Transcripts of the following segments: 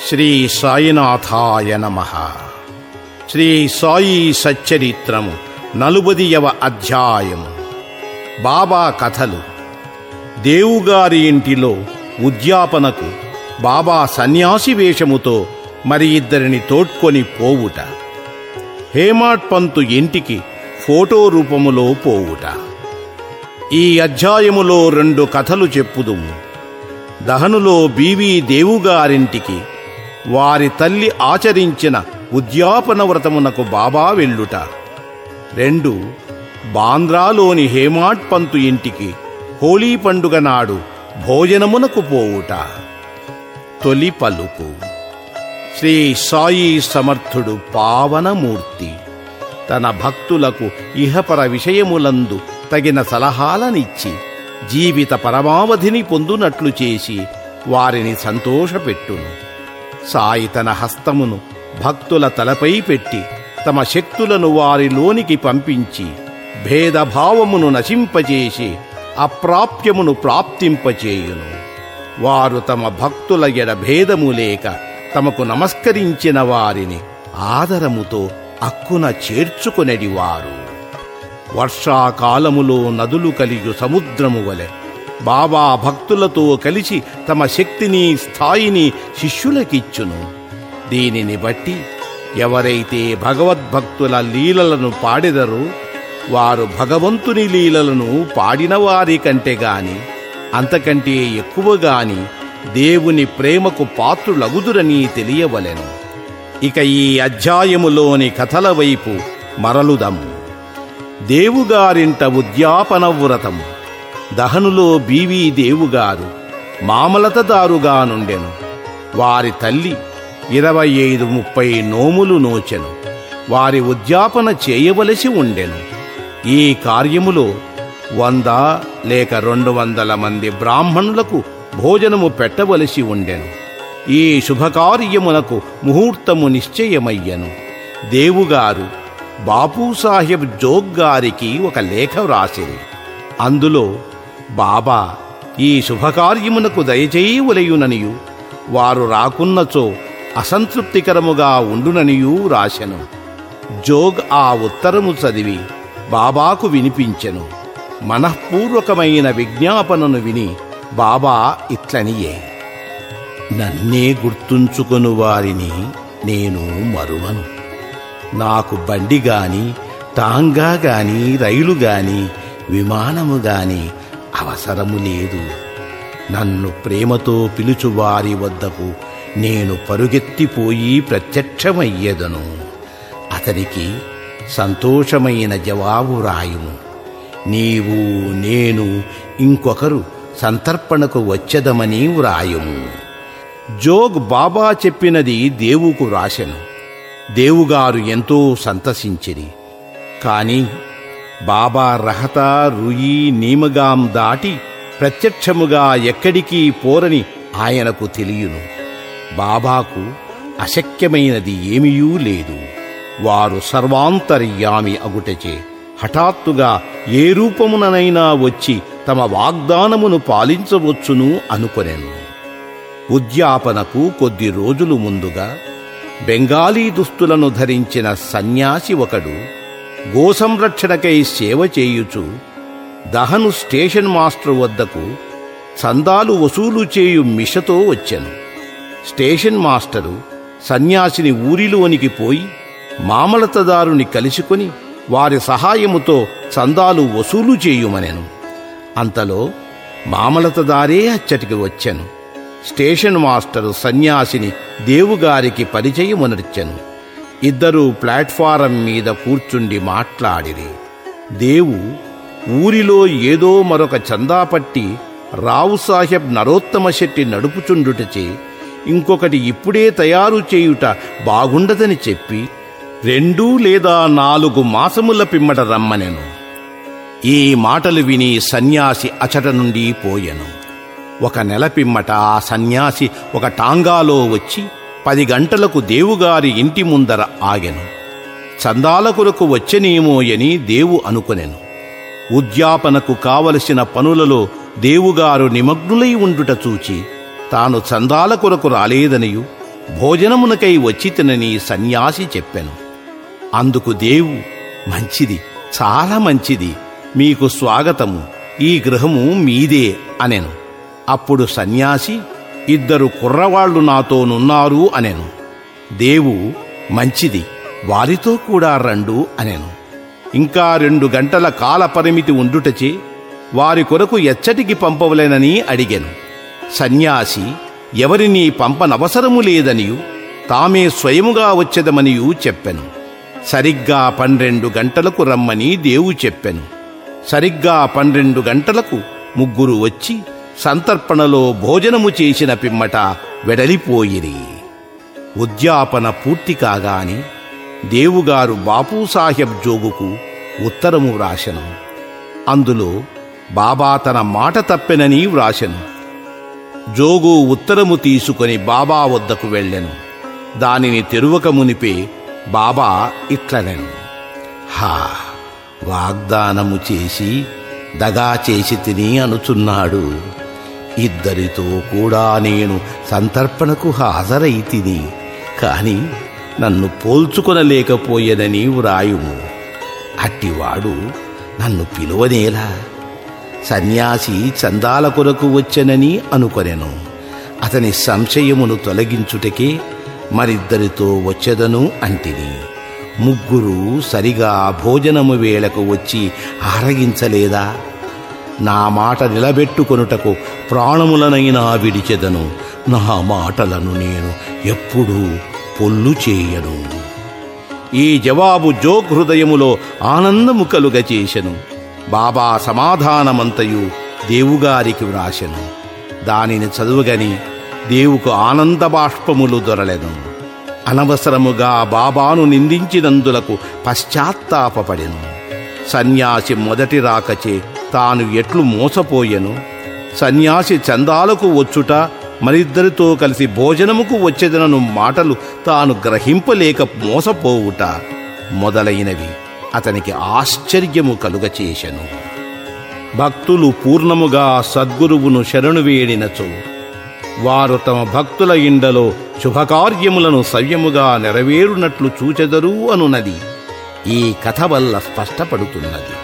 శ్రీ సాయినాథాయ నమ శ్రీ సాయి సచ్చరిత్రము నలుబదియవ అధ్యాయము బాబా కథలు దేవుగారి ఇంటిలో ఉద్యాపనకు బాబా సన్యాసి వేషముతో మరి ఇద్దరిని తోడ్కొని పోవుట హేమాడ్ పంతు ఇంటికి ఫోటో రూపములో పోవుట ఈ అధ్యాయములో రెండు కథలు చెప్పుదుము దహనులో బీవీ దేవుగారింటికి వారి తల్లి ఆచరించిన ఉద్యాపన వ్రతమునకు బాబా వెళ్ళుట రెండు బాంద్రాలోని హేమాడ్ పంతు ఇంటికి హోళీ పండుగ నాడు భోజనమునకు పోవుట తొలి పలుకు శ్రీ సాయి సమర్థుడు పావనమూర్తి తన భక్తులకు ఇహపర విషయములందు తగిన సలహాలనిచ్చి జీవిత పరమావధిని పొందునట్లు చేసి వారిని సంతోషపెట్టును సాయి తన హస్తమును భక్తుల తలపై పెట్టి తమ శక్తులను వారిలోనికి పంపించి భేదభావమును నశింపజేసి అప్రాప్యమును ప్రాప్తింపచేయును వారు తమ భక్తుల ఎడ భేదము లేక తమకు నమస్కరించిన వారిని ఆదరముతో అక్కున చేర్చుకొనెడివారు వర్షాకాలములో నదులు కలియు సముద్రము వలె బాబా భక్తులతో కలిసి తమ శక్తిని స్థాయిని శిష్యులకిచ్చును దీనిని బట్టి ఎవరైతే భగవద్భక్తుల లీలలను పాడెదరో వారు భగవంతుని లీలలను పాడిన వారి కంటే గాని అంతకంటే ఎక్కువ గాని దేవుని ప్రేమకు పాత్రులగుదురని తెలియవలెను ఇక ఈ అధ్యాయములోని కథల వైపు మరలుదము దేవుగారింట ఉద్యాపన వ్రతం దహనులో బీవీ దేవుగారు మామలతదారుగా నుండెను వారి తల్లి ఇరవై ఐదు ముప్పై నోములు నోచెను వారి ఉద్యాపన చేయవలసి ఉండెను ఈ కార్యములో వంద లేక రెండు వందల మంది బ్రాహ్మణులకు భోజనము పెట్టవలసి ఉండెను ఈ శుభకార్యమునకు ముహూర్తము నిశ్చయమయ్యను దేవుగారు బాపూసాహెబ్ జోగ్ గారికి ఒక లేఖ వ్రాసిరి అందులో బాబా ఈ శుభకార్యమునకు దయచేయవలయుననియు వారు రాకున్నచో అసంతృప్తికరముగా ఉండుననియూ రాశెను జోగ్ ఆ ఉత్తరము చదివి బాబాకు వినిపించెను మనఃపూర్వకమైన విజ్ఞాపనను విని బాబా ఇట్లనియే నన్నే గుర్తుంచుకొను వారిని నేను మరువను నాకు బండి గాని టాంగా గాని రైలు గాని విమానము గాని అవసరము లేదు నన్ను ప్రేమతో పిలుచు వారి వద్దకు నేను పరుగెత్తిపోయి ప్రత్యక్షమయ్యేదను అతనికి సంతోషమైన జవాబు రాయుము నీవు నేను ఇంకొకరు సంతర్పణకు వచ్చదమని వ్రాయుము జోగ్ బాబా చెప్పినది దేవుకు రాశెను దేవుగారు ఎంతో సంతసించిరి కాని బాబా రహత రుయి నీమగాం దాటి ప్రత్యక్షముగా ఎక్కడికి పోరని ఆయనకు తెలియను బాబాకు అశక్యమైనది ఏమీయూ లేదు వారు సర్వాంతర్యామి అగుటచే హఠాత్తుగా ఏ రూపముననైనా వచ్చి తమ వాగ్దానమును పాలించవచ్చును అనుకొనెను ఉద్యాపనకు కొద్ది రోజులు ముందుగా బెంగాలీ దుస్తులను ధరించిన సన్యాసి ఒకడు గోసంరక్షణకై సేవ చేయుచు దహను స్టేషన్ మాస్టర్ వద్దకు చందాలు వసూలు చేయు మిషతో వచ్చెను స్టేషన్ మాస్టరు సన్యాసిని ఊరిలోనికి పోయి మామలతదారుని కలుసుకొని వారి సహాయముతో చందాలు వసూలు చేయుమనెను అంతలో మామలతదారే అచ్చటికి వచ్చెను స్టేషన్ మాస్టరు సన్యాసిని దేవుగారికి పరిచయమునర్చెను ఇద్దరూ ప్లాట్ఫారం మీద కూర్చుండి మాట్లాడిరి దేవు ఊరిలో ఏదో మరొక చందా పట్టి రావు సాహెబ్ నరోత్తమ శెట్టి నడుపుచుండుటచే ఇంకొకటి ఇప్పుడే తయారు చేయుట బాగుండదని చెప్పి రెండు లేదా నాలుగు మాసముల పిమ్మట రమ్మనెను ఈ మాటలు విని సన్యాసి అచట నుండి పోయెను ఒక నెల పిమ్మట ఆ సన్యాసి ఒక టాంగాలో వచ్చి పది గంటలకు దేవుగారి ఇంటి ముందర ఆగెను చందాల కొరకు వచ్చెనేమోయని దేవు అనుకొనెను ఉద్యాపనకు కావలసిన పనులలో దేవుగారు నిమగ్నులై ఉండుట చూచి తాను చందాల కొరకు రాలేదనియు భోజనమునకై వచ్చితనని సన్యాసి చెప్పెను అందుకు దేవు మంచిది చాలా మంచిది మీకు స్వాగతము ఈ గృహము మీదే అనెను అప్పుడు సన్యాసి ఇద్దరు కుర్రవాళ్లు నాతోనున్నారు అనెను దేవు మంచిది వారితో కూడా రండు అనెను ఇంకా రెండు గంటల కాల పరిమితి ఉండుటచే వారి కొరకు ఎచ్చటికి పంపవలెనని అడిగాను సన్యాసి ఎవరినీ పంపనవసరము లేదనియు తామే స్వయముగా వచ్చెదమనియు చెప్పెను సరిగ్గా పన్నెండు గంటలకు రమ్మని దేవు చెప్పెను సరిగ్గా పన్నెండు గంటలకు ముగ్గురు వచ్చి సంతర్పణలో భోజనము చేసిన పిమ్మట వెడలిపోయిరి ఉద్యాపన పూర్తి కాగాని దేవుగారు బాపూసాహెబ్ జోగుకు ఉత్తరము వ్రాసెను అందులో బాబా తన మాట తప్పెనని వ్రాసెను జోగు ఉత్తరము తీసుకొని బాబా వద్దకు వెళ్ళెను దానిని తెరువక మునిపే బాబా ఇట్లనెను హా వాగ్దానము చేసి దగా చేసి తిని అనుచున్నాడు ఇద్దరితో కూడా నేను సంతర్పణకు హాజరై తిని కాని నన్ను పోల్చుకొనలేకపోయేనని వ్రాయుము అట్టివాడు నన్ను పిలువనేలా సన్యాసి చందాల కొరకు వచ్చెనని అనుకొనెను అతని సంశయమును తొలగించుటకే మరిద్దరితో వచ్చెదను అంటిని ముగ్గురు సరిగా భోజనము వేళకు వచ్చి ఆరగించలేదా నా మాట నిలబెట్టుకొనుటకు ప్రాణములనైనా విడిచెదను నా మాటలను నేను ఎప్పుడూ పొల్లు చేయను ఈ జవాబు జోగ్ హృదయములో ఆనందము కలుగ చేసెను బాబా సమాధానమంతయు దేవుగారికి వ్రాసెను దానిని చదువుగని దేవుకు ఆనంద బాష్పములు దొరలెను అనవసరముగా బాబాను నిందించినందులకు పశ్చాత్తాపపడెను సన్యాసి మొదటి రాకచే తాను ఎట్లు మోసపోయెను సన్యాసి చందాలకు వచ్చుట మరిద్దరితో కలిసి భోజనముకు వచ్చేదనను మాటలు తాను గ్రహింపలేక మోసపోవుట మొదలైనవి అతనికి ఆశ్చర్యము కలుగచేసెను భక్తులు పూర్ణముగా సద్గురువును శరణు వేడినచో వారు తమ భక్తుల ఇండలో శుభకార్యములను సవ్యముగా నెరవేరునట్లు చూచెదరు అనునది ఈ కథ వల్ల స్పష్టపడుతున్నది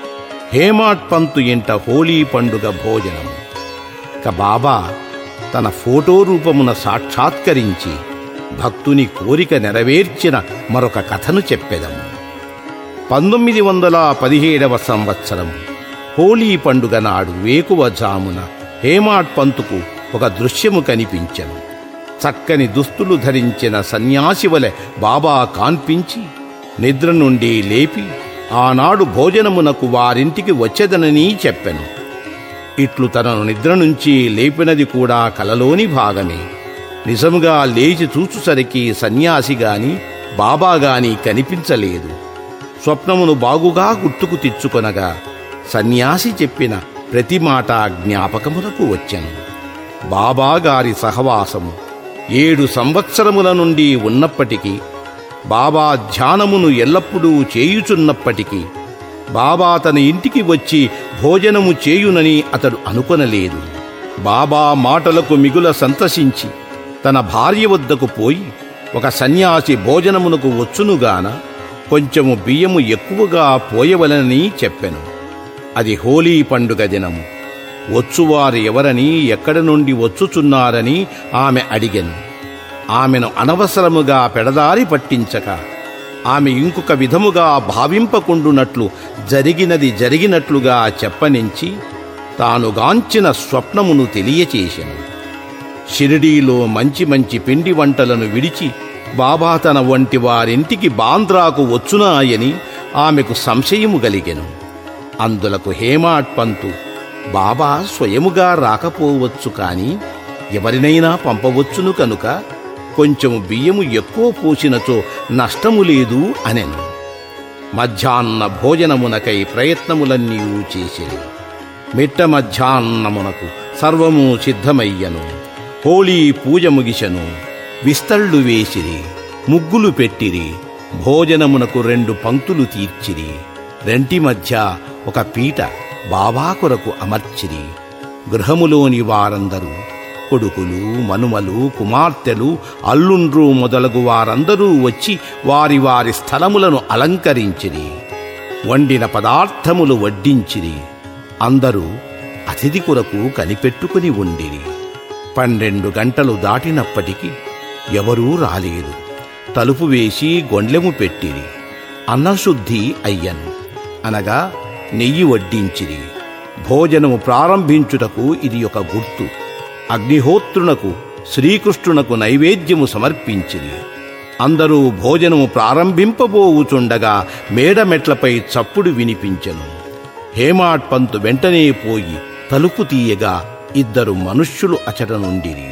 హేమాట్ పంతు ఇంట హోలీ పండుగ భోజనం ఇక బాబా తన ఫోటో రూపమున సాక్షాత్కరించి భక్తుని కోరిక నెరవేర్చిన మరొక కథను చెప్పెదము పంతొమ్మిది వందల పదిహేడవ సంవత్సరం హోలీ పండుగ నాడు వేకువజామున హేమాడ్ పంతుకు ఒక దృశ్యము కనిపించెను చక్కని దుస్తులు ధరించిన సన్యాసి వలె బాబా కాన్పించి నిద్ర నుండి లేపి ఆనాడు భోజనమునకు వారింటికి వచ్చేదనని చెప్పెను ఇట్లు తనను నిద్ర నుంచి లేపినది కూడా కలలోని భాగమే నిజముగా లేచి చూచుసరికి సన్యాసి గాని బాబా గాని కనిపించలేదు స్వప్నమును బాగుగా గుర్తుకు తెచ్చుకొనగా సన్యాసి చెప్పిన ప్రతి మాట జ్ఞాపకములకు వచ్చెను బాబా గారి సహవాసము ఏడు సంవత్సరముల నుండి ఉన్నప్పటికీ బాబా ధ్యానమును ఎల్లప్పుడూ చేయుచున్నప్పటికీ బాబా తన ఇంటికి వచ్చి భోజనము చేయునని అతడు అనుకొనలేదు బాబా మాటలకు మిగుల సంతసించి తన భార్య వద్దకు పోయి ఒక సన్యాసి భోజనమునకు వచ్చునుగాన కొంచెము బియ్యము ఎక్కువగా పోయవలనని చెప్పెను అది హోలీ పండుగ దినము వచ్చువారు ఎవరని ఎక్కడి నుండి వచ్చుచున్నారని ఆమె అడిగెను ఆమెను అనవసరముగా పెడదారి పట్టించక ఆమె ఇంకొక విధముగా భావింపకుండునట్లు జరిగినది జరిగినట్లుగా చెప్పనించి తాను గాంచిన స్వప్నమును తెలియచేసెను షిరిడీలో మంచి మంచి పిండి వంటలను విడిచి బాబా తన వంటి వారింటికి బాంద్రాకు వచ్చునాయని ఆమెకు సంశయము కలిగెను అందులకు హేమాట్ పంతు బాబా స్వయముగా రాకపోవచ్చు కాని ఎవరినైనా పంపవచ్చును కనుక కొంచెము బియ్యము ఎక్కువ పోసినచో నష్టము లేదు అనెను మధ్యాహ్న భోజనమునకై ప్రయత్నములన్నీ చేసిరి మిట్ట మధ్యాహ్నమునకు సర్వము సిద్ధమయ్యను హోళీ పూజ ముగిసెను విస్తళ్ళు వేసిరి ముగ్గులు పెట్టిరి భోజనమునకు రెండు పంక్తులు తీర్చిరి రెంటి మధ్య ఒక పీట బాబా కొరకు అమర్చిరి గృహములోని వారందరూ కొడుకులు మనుమలు కుమార్తెలు అల్లుండ్రు మొదలగు వారందరూ వచ్చి వారి వారి స్థలములను అలంకరించిరి వండిన పదార్థములు వడ్డించిరి అందరూ అతిథి కొరకు కనిపెట్టుకుని ఉండిరి పన్నెండు గంటలు దాటినప్పటికీ ఎవరూ రాలేదు తలుపు వేసి గొండ్లెము పెట్టిరి అన్నశుద్ధి అయ్యను అనగా నెయ్యి వడ్డించిరి భోజనము ప్రారంభించుటకు ఇది ఒక గుర్తు అగ్నిహోత్రునకు శ్రీకృష్ణునకు నైవేద్యము సమర్పించిరి అందరూ భోజనము ప్రారంభింపబోవుచుండగా మేడమెట్లపై చప్పుడు వినిపించెను హేమాడ్ పంతు వెంటనే పోయి తలుపు తీయగా ఇద్దరు మనుష్యులు అచట నుండిరి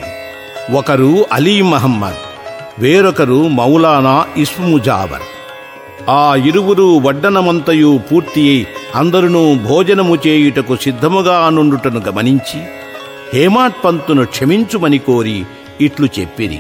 ఒకరు అలీ మహమ్మద్ వేరొకరు మౌలానా ఇస్ముజావర్ ఆ ఇరువురు వడ్డనమంతయు పూర్తి అయి అందరును భోజనము చేయుటకు సిద్ధముగా నుండుటను గమనించి హేమాడ్ పంతును క్షమించుమని కోరి ఇట్లు చెప్పిరి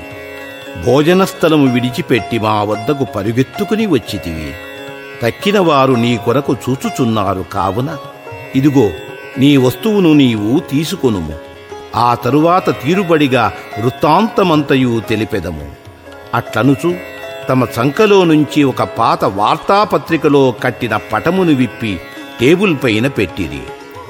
భోజన స్థలము విడిచిపెట్టి మా వద్దకు పరుగెత్తుకుని వచ్చితివి తక్కిన వారు నీ కొరకు చూచుచున్నారు కావున ఇదిగో నీ వస్తువును నీవు తీసుకొనుము ఆ తరువాత తీరుబడిగా వృత్తాంతమంతయు తెలిపెదము అట్లనుచు తమ చంకలో నుంచి ఒక పాత వార్తాపత్రికలో కట్టిన పటమును విప్పి టేబుల్ పైన పెట్టిరి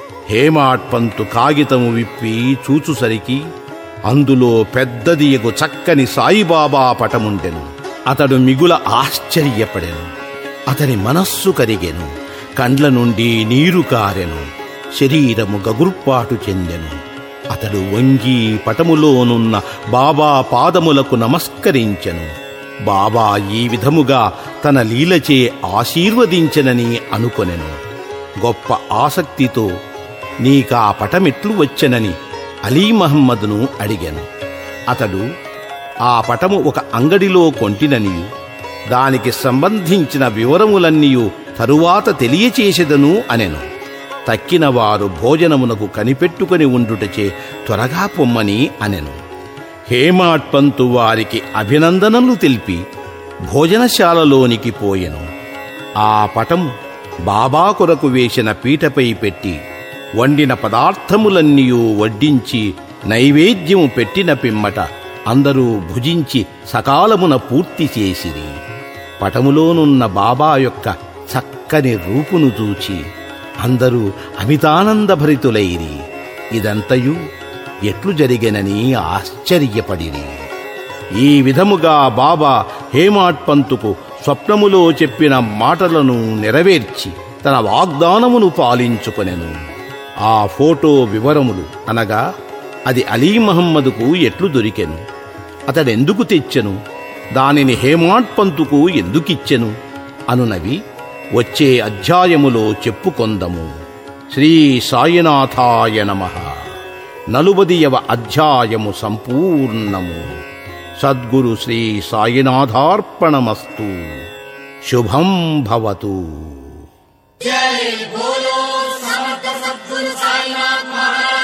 హేమాడ్ పంతు కాగితము విప్పి చూచుసరికి అందులో పెద్దది ఎగు చక్కని సాయిబాబా పటముండెను అతడు మిగుల ఆశ్చర్యపడెను అతని మనస్సు కరిగెను కండ్ల నుండి నీరు కారెను శరీరము గగుర్పాటు చెందెను అతడు వంగి పటములోనున్న బాబా పాదములకు నమస్కరించెను బాబా ఈ విధముగా తన లీలచే ఆశీర్వదించెనని అనుకొనెను గొప్ప ఆసక్తితో నీకా పటమెట్లు వచ్చెనని అలీ మహమ్మద్ను అడిగాను అతడు ఆ పటము ఒక అంగడిలో కొంటిననియు దానికి సంబంధించిన వివరములన్నీయు తరువాత తెలియచేసెదను అనెను తక్కిన వారు భోజనమునకు కనిపెట్టుకుని ఉండుటచే త్వరగా పొమ్మని అనెను హేమాడ్ పంతు వారికి అభినందనలు తెలిపి భోజనశాలలోనికి పోయెను ఆ పటం బాబా కొరకు వేసిన పీటపై పెట్టి వండిన పదార్థములన్నీయూ వడ్డించి నైవేద్యము పెట్టిన పిమ్మట అందరూ భుజించి సకాలమున పూర్తి చేసిరి పటములోనున్న బాబా యొక్క చక్కని రూపును చూచి అందరూ అమితానందభరితులైరి ఇదంతయు ఎట్లు జరిగెనని ఆశ్చర్యపడిరి ఈ విధముగా బాబా హేమాడ్ పంతుకు స్వప్నములో చెప్పిన మాటలను నెరవేర్చి తన వాగ్దానమును పాలించుకొనెను ఆ ఫోటో వివరములు అనగా అది అలీ మహమ్మదుకు ఎట్లు దొరికెను అతడెందుకు తెచ్చెను దానిని హేమాడ్ పంతుకు ఎందుకిచ్చెను అనునవి వచ్చే అధ్యాయములో చెప్పుకొందము శ్రీ సాయినాథాయ నమ నలుబదియవ అధ్యాయము సంపూర్ణము సద్గురు శ్రీ సాయినాథార్పణమస్తు శుభం భవతు जय बोलो समर्थ सद्गुरु साईनाथ महाराज